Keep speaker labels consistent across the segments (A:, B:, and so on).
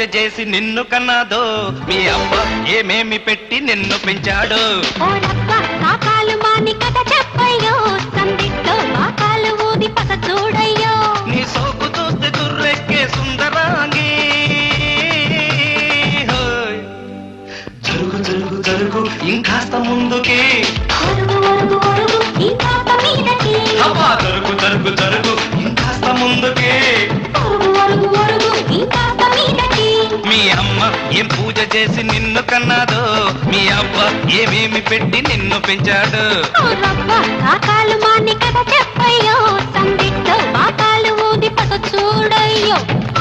A: చేసి నిన్ను కన్నాదో మీ అవ్వ ఏమేమి పెట్టి నిన్ను పెంచాడు
B: ఓ రవ్వ కాకాలు మాని కథ చెప్పయ్యో సందిట్లో బాకాలు ఊది పస చూడయ్యో
A: నీ సోకు చూస్తే దుర్రెక్కే సుందరాంగి హోయ్. జరుగు జరుగు జరుగు ఇంకాస్త ముందుకి
B: ఒరుగు ఒరుగు ఒరుగు ఈ పాప మీదకి
A: అబ్బా జరుగు జరుగు జరుగు ఇంకాస్త ముందుకి
B: ఒరుగు ఒరుగు ఒరుగు ఈ పాప మీదకి
A: మీ అమ్మ ఏం పూజ చేసి నిన్ను కన్నాదో మీ అవ్వ ఏమేమి పెట్టి నిన్ను పెంచాడు
B: ఓ రవ్వ కాకాలు మాని కథ చెప్పయ్యో సందిట్లో బాకాలు ఊది పస చూడయ్యో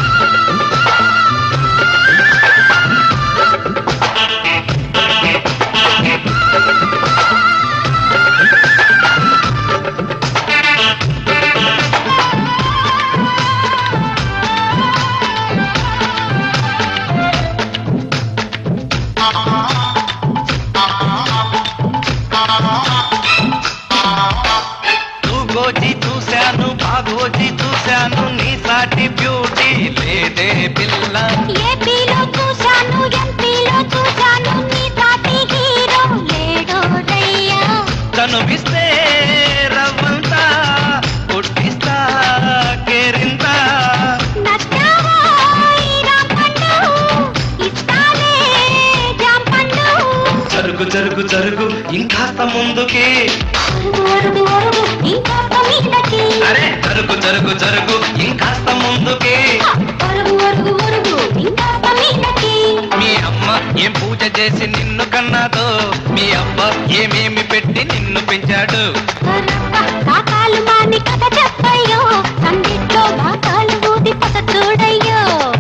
A: తూగోజీ చూశాను బాగోజీ చూశాను నీ సాటి బ్యూటీ లేదే పిల్ల
B: ఏపీలో చూశాను ఎంపీలో చూశాను నీ సాటి హీరో లేడోదయ్యా
A: తనువిస్తే రవ్వంతా పుట్టిస్తా కేరింతా
B: నచ్చావో ఈ రాంపండు, ఇస్తాలే జాంపండు.
A: జరుగు జరుగు జరుగు ఇంకాస్త ముందుకి
B: ఒరుగు, ఒరుగు, ఒరుగు, ఈ పాప మీదకి.
A: అరే జరుగు జరుగు జరుగు ఇంకాస్త ముందుకి
B: ఒరుగు, ఒరుగు, ఒరుగు, ఈ పాప మీదకి.
A: మీ అమ్మ ఏం పూజ చేసి నిన్ను కన్నాదో మీ అవ్వ ఏమేమి పెట్టి నిన్ను పెంచాడు
B: రవ్వ, కాకాలు మాని కథ చెప్పయ్యో సందిట్లో బాకాలు ఊది పస చూడయ్యో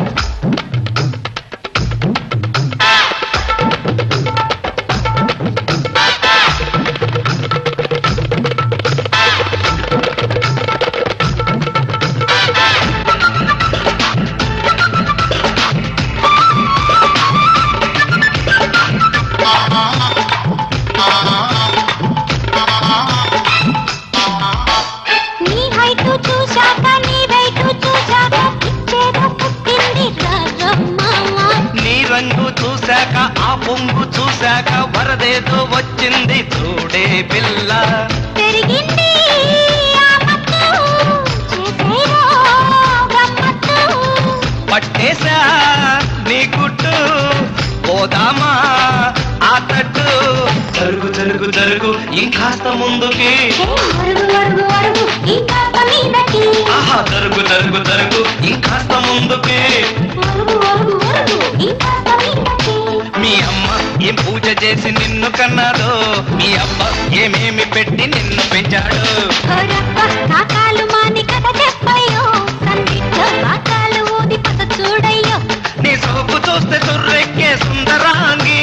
B: నీ హైటు చూశాక నీ వెయిటు చూశాక ఇచ్చేదో పుట్టింది రాజమ్మావ
A: నీ రంగు చూశాక ఆ పొంగు చూశాక వరదేదో వచ్చింది చూడే పిల్ల
B: పెరిగింది ఆ మత్తు, చేసేదో గమ్మత్తు.
A: పట్టేశా నీ గుట్టు పోదామా ఆ తట్టు జరుగు జరుగు జరుగు ఇంకాస్త ముందుకి
B: హే, ఒరుగు, ఒరుగు, ఒరుగు, ఈ పాప మీదకి.
A: ఆహా జరుగు జరుగు జరుగు ఇంకాస్త ముందుకి
B: ఒరుగు, ఒరుగు, ఒరుగు, ఈ పాప మీదకి.
A: మీ అమ్మ ఏం పూజ చేసి నిన్ను కన్నాదో మీ అబ్బ ఏమేమి పెట్టి నిన్ను పెంచాడు
B: ఓరప్ప, కాకాలు మాని కథ చెప్పయ్యో సందిట్లో బాకాలు ఊది పస చూడయ్యో
A: నీ సోపు చూస్తే తుర్రెక్కే సుందరాంగి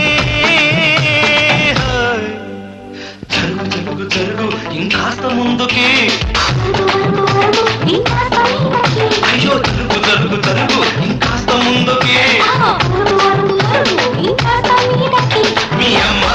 A: హోయ్. జరుగు జరుగు జరుగు ఇంకాస్త ముందుకి
B: ఒరుగు, ఒరుగు, ఒరుగు, ఈ పాప మీదకి.
A: అయ్యో జరుగు జరుగు జరుగు ఇంకాస్త ముందుకి
B: ఆహా, ఒరుగు, ఒరుగు, ఒరుగు, ఈ పాప మీదకి.
A: మీ అమ్మ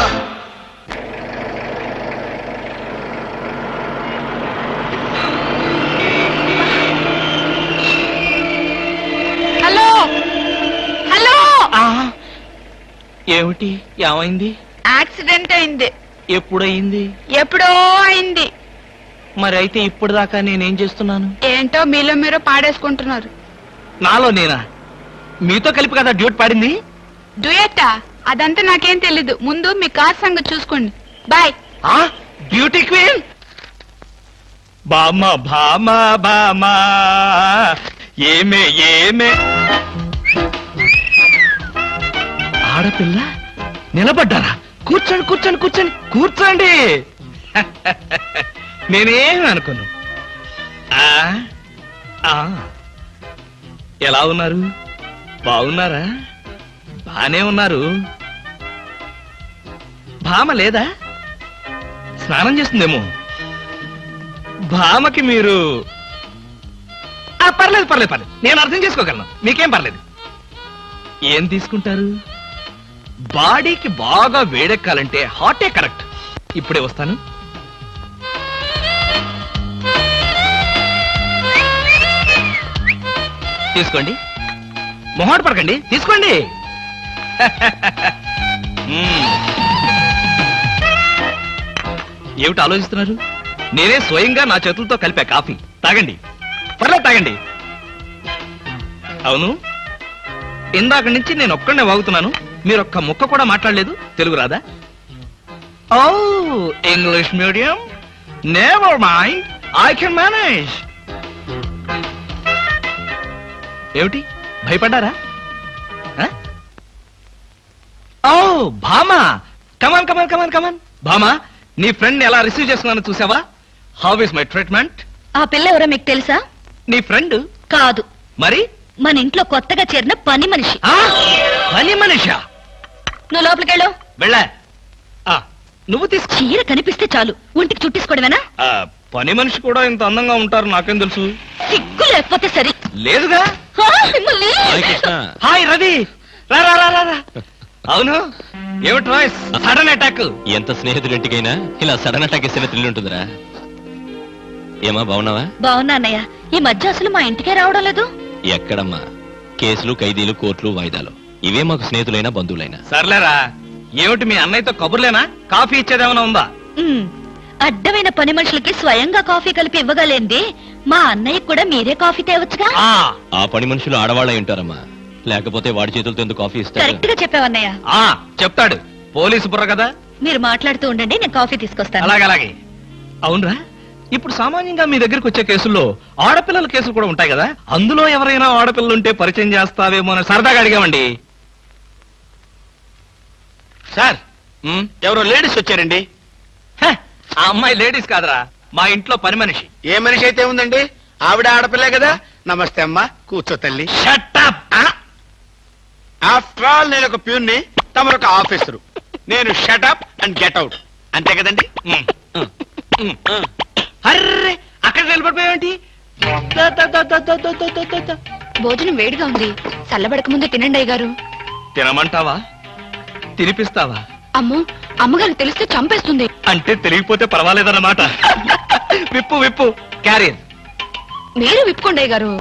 C: హలో హలో
A: ఆ, ఏమిటి ఏమైంది
C: యాక్సిడెంట్ అయింది
A: ఎప్పుడయింది
C: ఎప్పుడో అయింది
A: మరి అయితే ఇప్పుడు దాకా నేనేం చేస్తున్నాను
C: ఏంటో మీలో మీరు పాడేసుకుంటున్నారు
A: నాలో నేనా మీతో కలిపి కదా డ్యూట్ పాడింది
C: డుయట్టా అదంతా నాకేం తెలీదు ముందు మీ కార్ సంగతి చూసుకోండి బాయ్
A: ఆ బ్యూటీ క్వీన్ బామ్మ భామ బామ ఏమే ఏమే ఆడపిల్ల నిలబడ్డారా కూర్చోండి కూర్చోండి కూర్చోండి కూర్చోండి నేనేం అనుకోను ఆ, ఆ. ఎలా ఉన్నారు బాగున్నారా బానే ఉన్నారు భామ లేదా స్నానం చేస్తుందేమో భామకి మీరు ఆ, పర్లేదు పర్లేదు పర్లేదు నేను అర్థం చేసుకోగలను మీకేం పర్లేదు ఏం తీసుకుంటారు బాడీకి బాగా వేడెక్కాలంటే హాటే కరెక్ట్ ఇప్పుడే వస్తాను తీసుకోండి మొహాట పడకండి తీసుకోండి మ్మ్. ఏమిటి ఆలోచిస్తున్నారు నేనే స్వయంగా నా చేతులతో కలిపా కాఫీ తాగండి పర్లేదు తాగండి అవును ఇందాక నుంచి నేను ఒక్కడనే వాగుతున్నాను మీరు ఒక్క ముక్క కూడా మాట్లాడలేదు తెలుగు రాదా ఓ English medium never mind I can manage ఏమిటి భయపడ్డారా ఆ? ఓ భామా కమాన్ కమాన్ కమాన్ కమాన్ భామా నీ ఫ్రెండ్ ఎలా రిసీవ్ చేస్తున్నానో చూసావా హౌ ఇస్ మై ట్రీట్మెంట్
B: ఆ పిల్ల ఎవరో మీకు తెలుసా
A: నీ ఫ్రెండ్
B: కాదు
A: మరి
B: మన ఇంట్లో కొత్తగా చేరిన పని మనిషి
A: ఆ? పని మనిషా
B: నువ్వు లోపలికెళ్ళు
A: వెళ్ళా ఆ, నువ్వు తీసుకో
B: చీర కనిపిస్తే చాలు ఒంటికి చుట్టేసుకోవడమేనా
A: ఆ, పని మనిషి కూడా ఇంత అందంగా ఉంటారు నాకేం తెలుసు
B: సిగ్గు లేకపోతే సరి
A: లేదుగా
B: ఆ, మిమ్మల్ని
A: హాయ్ రవి రా రా రా రా, రా అవును ఏమిటి వాయిస్ సడన్ అటాక్
D: ఎంత స్నేహితుడింటికైనా ఇలా సడన్ అటాక్ ఇస్తే థ్రిల్ ఉంటుందిరా ఏమా బాగున్నావా
B: బాగున్నా అన్నయ్య ఈ మధ్య అసలు మా ఇంటికే రావడం లేదు
D: ఎక్కడమ్మా కేసులు ఖైదీలు కోర్టులు వాయిదాలు ఇవే మాకు స్నేహితులైనా బంధువులైనా
A: సర్లేరా ఏమిటి మీ అన్నయ్యతో కబుర్లేనా కాఫీ ఇచ్చేదేమైనా ఉందా
B: ఉమ్, అడ్డమైన పని మనుషులకి స్వయంగా కాఫీ కలిపి ఇవ్వగలేంది మా అన్నయ్య కూడా మీరే కాఫీ తేవచ్చుగా
A: ఆ
D: ఆ పని మనుషులు ఆడవాళ్ళై ఉంటారమ్మా లేకపోతే వాడి చేతులతో ఎందుకు కాఫీ ఇస్తారు
B: కరెక్ట్ గా చెప్పావన్నయ్య
A: ఆ చెప్తాడు పోలీసు బుర్ర కదా
B: మీరు మాట్లాడుతూ ఉండండి నేను కాఫీ తీసుకొస్తాను
A: అలాగే అలాగే అవునరా ఇప్పుడు సామాన్యంగా మీ దగ్గరికి వచ్చే కేసుల్లో ఆడపిల్లల కేసులు కూడా ఉంటాయి కదా అందులో ఎవరైనా ఆడపిల్లలు ఉంటే పరిచయం చేస్తావేమో అని సరదాగా అడిగామండి
E: సార్
A: ఉమ్,
E: ఎవరో లేడీస్ వచ్చారండి
A: హ, ఆ అమ్మాయి లేడీస్ కాదురా మా ఇంట్లో పని మనిషి
E: ఏ మనిషి అయితే ఉందండి ఆవిడ ఆడపిల్లే కదా నమస్తే అమ్మా కూర్చో తల్లి
A: షట్టప్
E: ఆఫ్టర్ ఆల్ నేను ఒక ప్యూన్ని తమరు ఒక ఆఫీసరు నేను షటప్ అండ్ గెట్ అవుట్ అంతే కదండి
A: అర్రే అక్కడ నిలబడిపోయావేంటి ద, ద, ద, ద, ద, ద, ద, ద, ద, ద.
C: భోజనం వేడిగా ఉంది చల్లబడక ముందే తినండి అయ్యగారు
A: తినమంటావా తినిపిస్తావా
C: అమ్మో అమ్మగారు తెలిస్తే చంపేస్తుంది
A: అంటే తెలియకపోతే పర్వాలేదన్నమాట విప్పు విప్పు క్యారియర్
C: మీరు విప్పుకోండి అయ్యగారు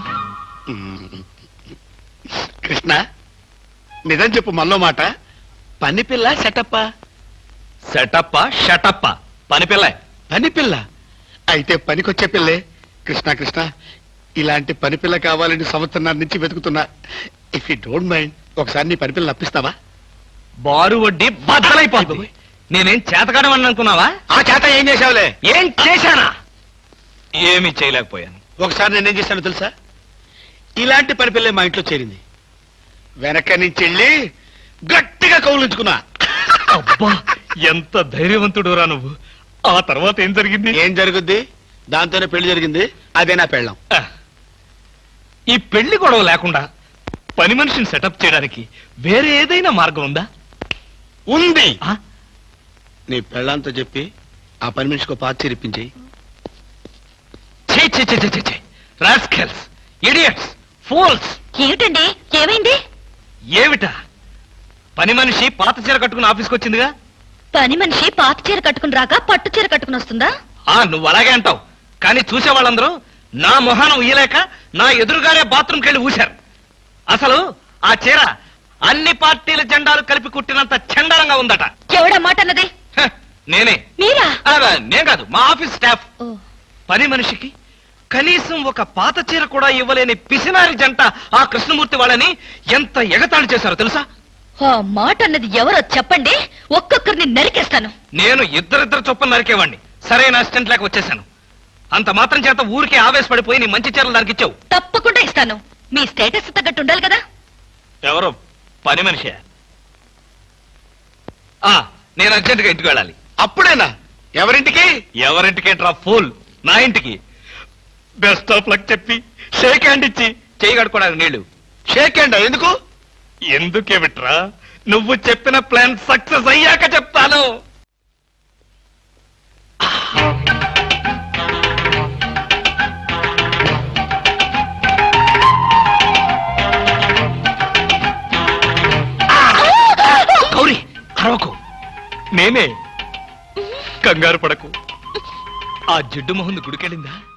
E: కృష్ణ నిజం చెప్పు మల్లో మాట పని పిల్ల సెటప్ప
A: సెటప్ప షటప్ప పని పిల్ల
E: పని పిల్ల అయితే పనికొచ్చే పిల్లే కృష్ణ కృష్ణ ఇలాంటి పని పిల్ల కావాలని సంవత్సరం నుంచి వెతుకుతున్నా ఇఫ్ యూ డోంట్ మైండ్ ఒకసారి నీ పని పిల్ల అప్పిస్తావా
A: బారు వడ్డీ బద్దలైపోతుంది నేనేం చేతకాడమని అనుకున్నావా
E: ఆ చేత ఏం చేసావులే
A: ఏం చేశానా ఏమీ చేయలేకపోయాను
E: ఒకసారి నేనేం చేశాను తెలుసా ఇలాంటి పని పిల్లే మా ఇంట్లో చేరింది వెనక నుంచి వెళ్ళి గట్టిగా కౌలించుకున్నా
A: అబ్బా ఎంత ధైర్యవంతుడు రా నువ్వు ఆ తర్వాత ఏం జరిగింది
E: ఏం జరుగుద్ది దాంతోనే పెళ్లి జరిగింది అదే నా పెళ్ళం
A: ఆ, ఈ పెళ్లి గొడవ లేకుండా పని మనిషిని సెటప్ చేయడానికి వేరే ఏదైనా మార్గం ఉందా
E: ఉంది
A: ఆ?
E: నీ పెళ్ళంతో చెప్పి ఆ పని మనిషికి పాత చిరిపించి
A: ఛీ, ఛీ, ఛీ, ఛీ, ఛీ, ఛీ. rascals, idiots, fools.
B: ఏమిటండి ఏమైంది
A: ఏమిటా పని మనిషి పాత చీర కట్టుకుని ఆఫీస్కి వచ్చిందిగా
B: పని మనిషి పాత చీర కట్టుకుని రాక పట్టు చీర కట్టుకుని వస్తుందా
A: ఆ నువ్వు అలాగే అంటావు కానీ చూసే వాళ్ళందరూ నా మొహానం ఉయ్యలేక నా ఎదురుగానే బాత్రూమ్కి వెళ్ళి ఊశారు అసలు ఆ చీర అన్ని పార్టీల జెండాలు కలిపి కుట్టినంత చండాలంగా ఉందట
B: ఎవడా మాట అన్నది
A: హ, నేనే
B: మీరా
A: ఆ, నేను కాదు మా ఆఫీస్ స్టాఫ్
B: ఓ,
A: పని మనిషికి కనీసం ఒక పాత చీర కూడా ఇవ్వలేని పిసినారి జంట ఆ కృష్ణమూర్తి వాళ్ళని ఎంత ఎగతాళి చేశారో తెలుసా
B: ఆ మాట అన్నది ఎవరో చెప్పండి ఒక్కొక్కరిని నరికేస్తాను
A: నేను ఇద్దరిద్దరు చొప్పున నరికేవాడిని సరైన అసిస్టెంట్ లేక వచ్చేసాను అంత మాత్రం చేత ఊరికే ఆవేశపడిపోయి నీ మంచి చీరలు నరికిచ్చావు
B: తప్పకుండా ఇస్తాను మీ స్టేటస్ తగ్గట్టు ఉండాలి కదా
A: ఎవరు పని మనిషి ఆ నేను అర్జెంటుగా ఇంటికి వెళ్ళాలి
E: అప్పుడేనా ఎవరింటికి
A: ఎవరింటికేంట్రా ఫూల్ నా ఇంటికి బెస్ట్ ఆఫ్ లక్ చెప్పి షేక్ హ్యాండ్ ఇచ్చి చేయి కడుకోవడానికి నీళ్లు
E: షేక్ హ్యాండ్ ఎందుకు
A: ఎందుకే విట్రా నువ్వు చెప్పిన ప్లాన్ సక్సెస్ అయ్యాక చెప్తాను గౌరీ అరవకు నేనే కంగారు పడకు ఆ జిడ్డు మొహంది గుడికెళ్ళిందా